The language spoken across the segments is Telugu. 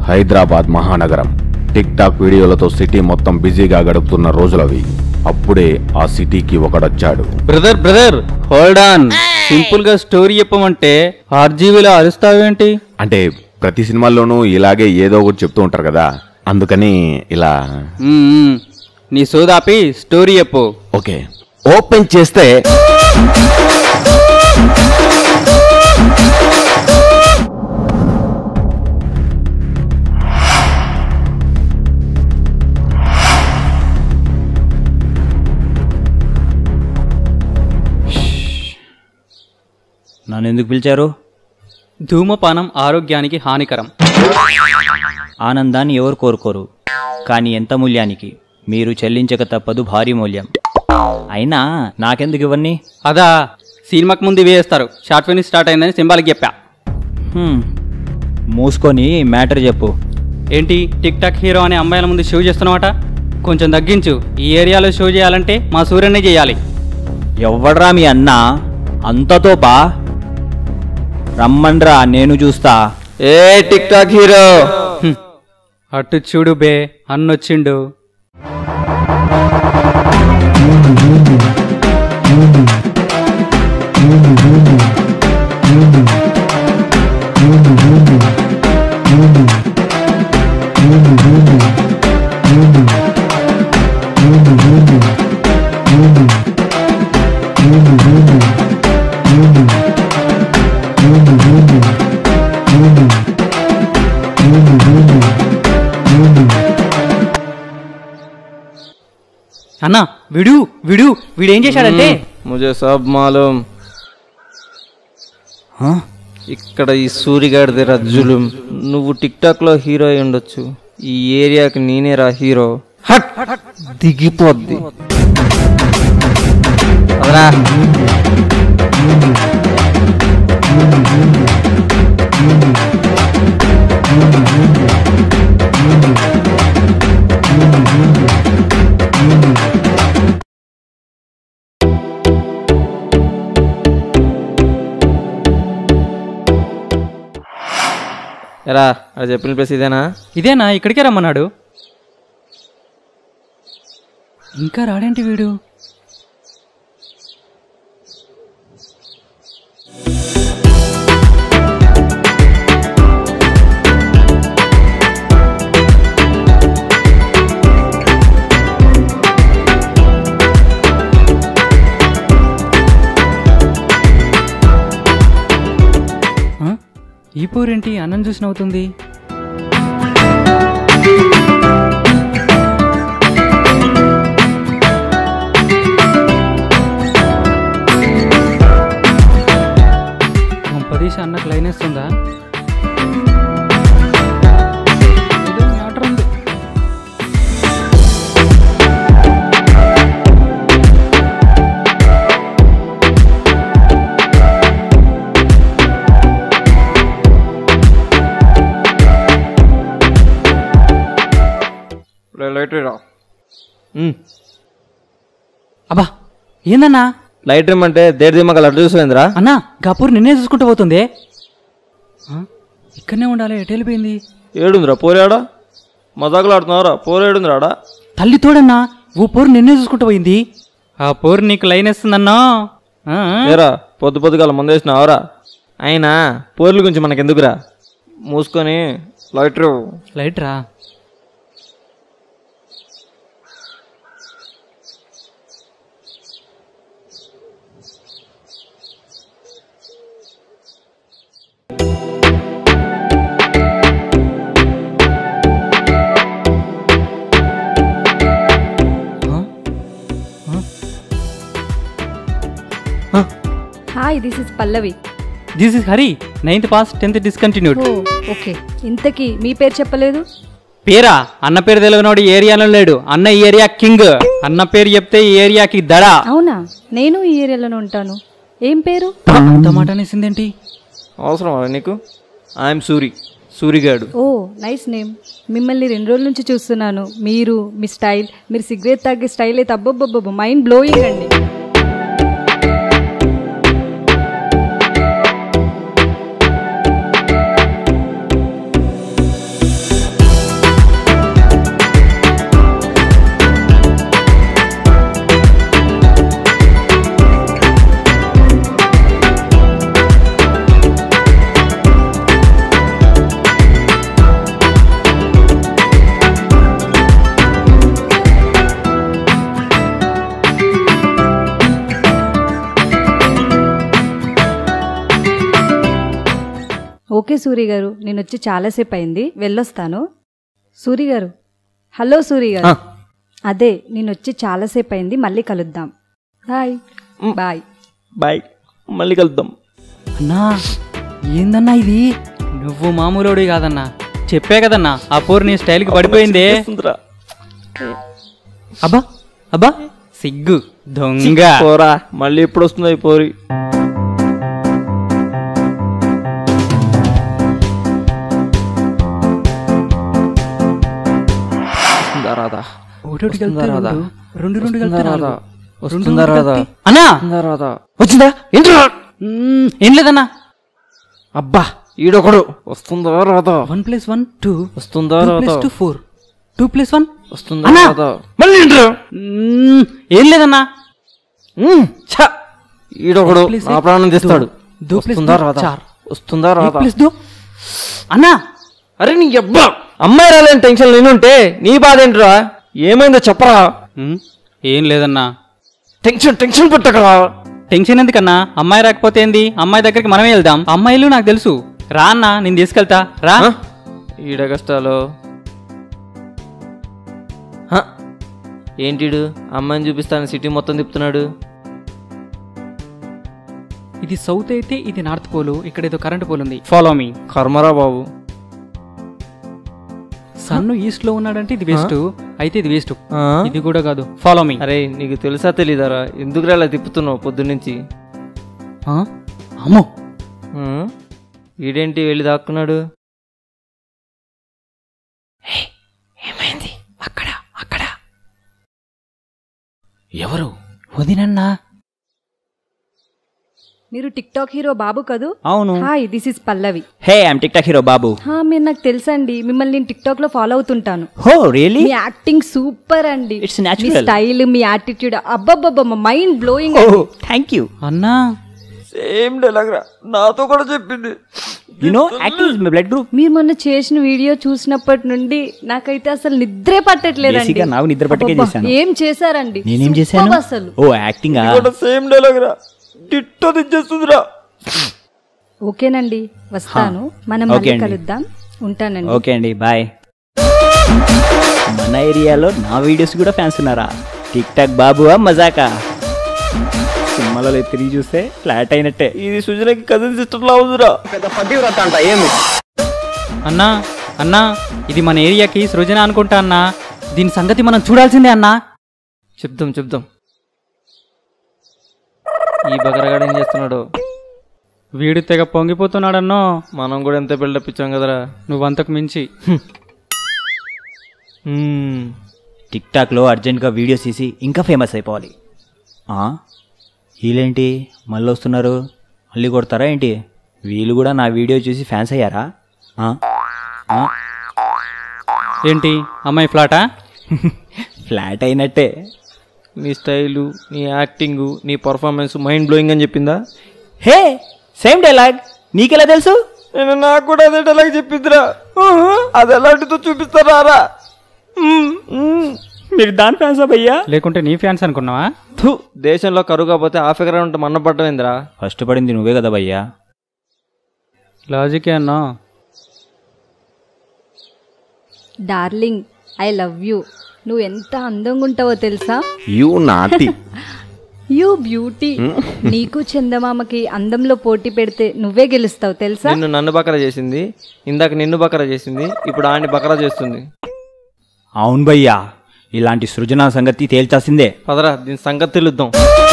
హైదరాబాద్ మహానగరం టిక్ టాక్ వీడియోలతో సిటీ మొత్తం బిజీగా గడుపుతున్న రోజులవి అప్పుడే ఆ సిటీకి ఒకడొచ్చాడు brother brother hold on simple గా స్టోరీ చెప్పమంటే ఆర్జీవీలో అరుస్తావేంటి అంటే ప్రతి సినిమాల్లోనూ ఇలాగే ఏదో ఒకటి చెప్తూ ఉంటారు కదా అందుకని ఇలా మ్మ్, మ్మ్. నీ సోదాపి స్టోరీ చెప్పు ఓకే ఓపెన్ చేస్తే నన్ను ఎందుకు పిలిచారు ధూమపానం ఆరోగ్యానికి హానికరం ఆనందాన్ని ఎవరు కోరుకోరు కానీ ఎంత మూల్యానికి మీరు చెల్లించక తప్పదు భారీ మూల్యం అయినా నాకెందుకు ఇవన్నీ అదా సినిమాకి ముందు ఇవే వేస్తారు షార్ట్ ఫిల్మ్ స్టార్ట్ అయిందని సింబాలిక్ చెప్పా హ్మ్. మూసుకొని మ్యాటర్ చెప్పు ఏంటి టిక్ టాక్ హీరో అనే అమ్మాయిల ముందు షో చేస్తున్నావట కొంచెం తగ్గించు ఈ ఏరియాలో షో చేయాలంటే మా సూర్యనే చేయాలి ఎవ్వడ్రా మీ అన్న అంతతో బా రమ్మండ్రా నేను చూస్తా ఏ టిక్ టాక్ హీరో అటు చూడు బే అన్నొచ్చిండు అన్న విడు విడు వీడేం చేశాడంటే ముజే సబ్ మాలూమ్ ఇక్కడ ఈ సూరిగాడిది రజ్జులు నువ్వు టిక్ టాక్ లో హీరో అయి ఉండొచ్చు ఈ ఏరియాకి నేనే రా హీరో హట్ దిగిపోద్ది అదరా ఎరా అది చెప్పిన ప్లేస్ ఇదేనా ఇదేనా ఇక్కడికే రమ్మన్నాడు ఇంకా రాడేంటి వీడు ఆ? ఈ పూరేంటి అన్నం చూసి నవ్వుతుంది పంపదీసి అన్నకు లైన్ వేస్తుందా ఏదో మ్యాటర్ ఉంది లైట్ రా అబ్బా ఏందన్నా లైట్ అంటే దేడి దిమ్మక లడ్డు చూసేంద్రా అన్నా గపూర్ నిన్నే చూసుకుంటూ పోతుంది ఆ? ఇక్కడనే ఉండాలి ఎటు వెళ్ళిపోయింది ఏడుందిరా పోరాడా మజాకులు ఆడుతున్నావురా పోరేడుందిరాడా తల్లి తోడన్నా ఓ పోరు నిన్నే చూసుకుంటూ పోయింది ఆ పోరు నీకు లైన్ వేస్తుందన్నా ఆ, ఆ. ఏరా పొద్దు పొద్దుగాల ముందేసినావురా అయినా పోర్ల గురించి మనకెందుకురా మూసుకొని లైటర్ లైట్ రా hi this is Pallavi this is Hari ninth pass tenth discontinued oh okay ఇంతకీ మీ పేరు చెప్పలేదు పేరా అన్న పేరు తెలియనోడు ఈ ఏరియాలో లేడు అన్న ఈ ఏరియా కింగ్ అన్న పేరు చెప్తే ఈ ఏరియాకి దడ అవునా నేను ఈ ఏరియాలోనే ఉంటాను ఏం పేరు అంత మాట అనేసిందేంటి అవసరం నీకు ఐఎమ్ సూరి సూరిగాడు ఓ నైస్ నేమ్ మిమ్మల్ని రెండు రోజుల నుంచి చూస్తున్నాను మీరు మీ స్టైల్ మీరు సిగరెట్ తాగే స్టైల్ అయితే అబ్బబ్బబ్బబ్బ మైండ్ బ్లోయింగ్ అండి ఓకే సూరి గారు నేను వచ్చి చాలాసేపు అయింది వెళ్ళొస్తాను సూరి గారు హలో సూరి గారు ఆ. అదే నేను వచ్చి చాలాసేపు అయింది మళ్ళీ కలుద్దాం బాయ్ బాయ్ బాయ్ మళ్ళీ కలుద్దాం అన్నా ఏందన్నా ఇది నువ్వు మామూలుడి కాదన్నా చెప్పే కదన్నా ఆ పోరు నీ స్టైల్కి పడిపోయిందే వస్తుందిరా. అబ్బా అబ్బా సిగ్గు దొంగ పోరా మళ్ళీ ఎప్పుడు వస్తుందో ఈ పోరి వస్తుందా రాదా ఒకటోటికి వస్తుందా వెళ్తే రాదా? రెండు, రెండు రెండు వస్తుందా కలిపితే రాదా? నాలుగు. రెండు వస్తుందా రెండు రాదా? కలిపితే- అన్నా వస్తుందా రాదా వచ్చిందా ఏంట్రా మ్మ్, ఏం లేదన్నా అబ్బా ఈడొకడు వస్తుందా రాదా వన్ ప్లస్ వన్ టూ వస్తుందా టూ రాదా plus two four two plus one వస్తుందా అన్నా! రాదా మళ్ళీ ఏంట్రా? మ్మ్, ఏం లేదన్నా ఉమ్, ఛ! ఈడొకడు One plus నా eight, ప్రాణం తీస్తాడు two. Two plus వస్తుందా two, రాదా చార్. వస్తుందా ఎయిట్ రాదా ప్లస్ దో అన్నా అరే నీ అబ్బా అమ్మాయి రాలేని టెన్షన్ నేనుంటే నీ బాధ ఏంట్రా ఏమైందో చెప్పరా మ్మ్, ఏం లేదన్నా టెన్షన్ టెన్షన్ పెట్టకరా టెన్షన్ ఎందుకన్నా అమ్మాయి రాకపోతే ఏంది అమ్మాయి దగ్గరికి మనమే వెళ్దాం అమ్మాయిలు నాకు తెలుసు రా అన్నా నేను తీసుకెళ్తా రా ఆ? ఈడ కష్టాలు హ? ఏంటిడు అమ్మాయిని చూపిస్తాను సిటీ మొత్తం తిప్పుతున్నాడు ఇది సౌత్ అయితే ఇది నార్త్ పోలు ఇక్కడ ఏదో కరెంట్ పోల్ ఉంది ఫాలో మీ కర్మరా బాబు సన్ ఈస్ట్ లో ఉన్నాడంటే ఇది వేస్ట్ అయితే ఇది వేస్ట్ ఆ? ఇది కూడా కాదు ఫాలో మీ అరే నీకు తెలుసా తెలీదారా ఎందుకు ఇలా తిప్పుతున్నావు పొద్దున్నుంచి అమ్మో ఆ? ఈడేంటి వెళ్ళి దాక్కున్నాడు ఎవరు వదినన్నా మీరు టిక్ టాక్ హీరో బాబు కదూ అవును hi this is Pallavi hey I'm TikTok hero బాబు హా, మీరు నాకు తెలుసండి మిమ్మల్ని నేను టిక్ టాక్ లో ఫాలో అవుతుంటాను హో రియలీ మీ యాక్టింగ్ సూపర్ అండి It's మీ natural. స్టైల్ మీ యాటిట్యూడ్ అబ్బబ్బబ్బ mind blowing oh thank you అన్నా సేమ్ డైలాగ్ రా నాతో కూడా చెప్పింది you know acting is my blood group మీరు మొన్న చేసిన వీడియో చూసినప్పటి నుండి నాకైతే అసలు నిద్రే పట్టట్లేదండి Basic గా నాకు నిద్ర పట్టకే అబ్బబ్బా, చేశాను. ఏం చేశారండి నేనేం Superb చేశాను అసలు ఓ యాక్టింగ్ కూడా సేమ్ డైలాగ్ రా టిట్టో తెచ్చేస్తుందిరా ఓకేనండి వస్తాను మనం ఓకే మళ్ళీ అండి. కలుద్దాం ఉంటానండి ఓకే అండి బాయ్ మన ఏరియాలో నా వీడియోస్ కూడా ఫ్యాన్స్ ఉన్నారా టిక్ టాక్ బాబువా మజాకా సినిమాలలో తిరిగి చూస్తే ఫ్లాట్ అయినట్టే ఇది సుజనకి కజిన్ సిస్టర్ లా ఉందిరా అన్నా అన్నా ఇది మన ఏరియాకి సృజన అనుకుంటా అన్నా దీని సంగతి మనం చూడాల్సిందే అన్నా చెప్దాం చెప్దాం ఈ బకరగాడు ఏం చేస్తున్నాడు వీడు తెగ పొంగిపోతున్నాడన్నో మనం కూడా ఎంత బిల్డప్ ఇచ్చాం కదరా నువ్వంతకు మించి మ్మ్. టిక్ టాక్లో అర్జెంట్గా వీడియోస్ తీసి ఇంకా ఫేమస్ అయిపోవాలి ఆ? వీళ్ళేంటి మళ్ళీ వస్తున్నారు మళ్ళీ కొడతారా ఏంటి వీళ్ళు కూడా నా వీడియో చూసి ఫ్యాన్స్ అయ్యారా ఆ? ఆ? ఏంటి అమ్మాయి ఫ్లాటా ఫ్లాట్ అయినట్టే నీ స్టైలు నీ యాక్టింగ్ నీ పర్ఫార్మెన్స్ మైండ్ బ్లోయింగ్ అని చెప్పిందా హే సేమ్ డైలాగ్ నీకెలా తెలుసు నేను నాకు కూడా అదే డైలాగ్ చెప్పిందిరా అది ఎలాంటిదో చూపిస్తారా రా మీరు దాని ఫ్యాన్స్ భయ్యా లేకుంటే నీ ఫ్యాన్స్ అనుకున్నావా థు, దేశంలో కరువు కాకపోతే ఆ ఫిగర్ ఉంటే మన్న పడ్డమైందిరా ఫస్ట్ పడింది నువ్వే కదా భయ్యా లాజికే అన్నా డార్లింగ్ ఐ లవ్ యూ నువ్వు ఎంత అందంగా ఉంటావో తెలుసా యూ నాటి యూ బ్యూటీ నీకు చందమామకి అందంలో పోటీ పెడితే నువ్వే గెలుస్తావు తెలుసా నిన్ను నన్ను బకరా చేసింది ఇందాక నిన్ను బకరా చేసింది ఇప్పుడు ఆడిని బకరా చేస్తుంది అవును భయ్యా ఇలాంటి సృజన సంగతి తేల్చాల్సిందే పదరా దీని సంగతి తెలుద్దాం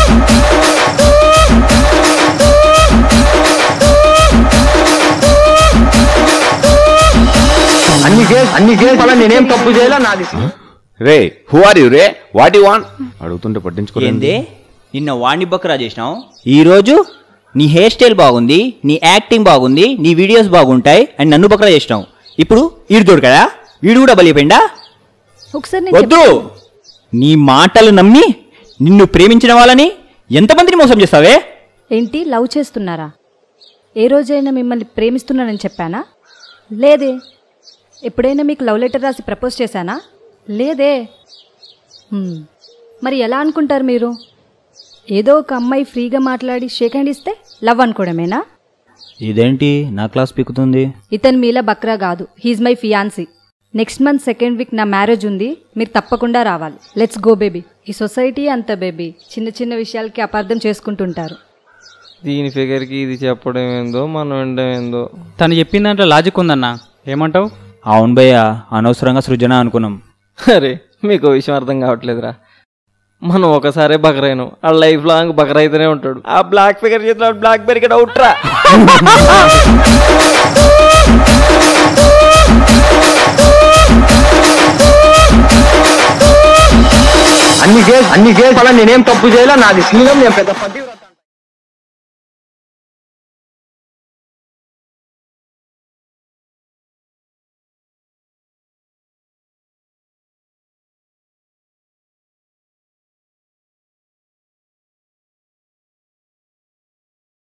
రే హూ ఆర్ యు రే వాట్ యు వాంట్ అడుగుతుంటే పట్టించుకోలేదు ఏందే నిన్న వాణ్ణి బకరా చేసినావు ఈరోజు నీ హెయిర్ స్టైల్ బాగుంది నీ యాక్టింగ్ బాగుంది నీ వీడియోస్ బాగుంటాయి అని నన్ను బకరా చేసినావు ఇప్పుడు వీడు దొరకడా వీడు కూడా బలిపోయిందా ఒకసారి నేను వద్దు నీ మాటలు నమ్మి నిన్ను ప్రేమించిన వాళ్ళని ఎంతమందిని మోసం చేస్తావే ఏంటి లవ్ చేస్తున్నారా ఏ రోజైనా మిమ్మల్ని ప్రేమిస్తున్నానని చెప్పానా లేదే ఎప్పుడైనా మీకు లవ్ లెటర్ రాసి ప్రపోజ్ చేశానా లేదే హ్మ్. మరి ఎలా అనుకుంటారు మీరు ఏదో ఒక అమ్మాయి ఫ్రీగా మాట్లాడి షేక్ హ్యాండ్ ఇస్తే లవ్ అనుకోవడమేనా ఇదేంటి నా క్లాస్ పిక్కుతుంది ఇతను మీలా బక్రా కాదు he's my fiance next month second week నా మ్యారేజ్ ఉంది మీరు తప్పకుండా రావాలి లెట్స్ గో బేబీ ఈ సొసైటీ అంత బేబీ చిన్న చిన్న విషయాలకి అపార్థం చేసుకుంటుంటారు దీని ఫిగర్కి ఇది చెప్పడం ఏందో మనం వినడం ఏందో తను చెప్పిన దాంట్లో లాజిక్ ఉందన్నా ఏమంటావు అవును భయ్య అనవసరంగా సృజన అనుకున్నాం అరే మీకు ఓ విషయం అర్థం కావట్లేదురా మనం ఒకసారి బకరైను ఆ లైఫ్ లాంగ్ బకర్ అయితేనే ఉంటాడు ఆ బ్లాక్ ఫిగర్ చేతిలో బ్లాక్ బెరికెట్ అవుట్రా అన్ని చేసి అన్ని చేసి అలా నేనేం తప్పు చేయాలా నాది సింగం నేను పెద్ద పది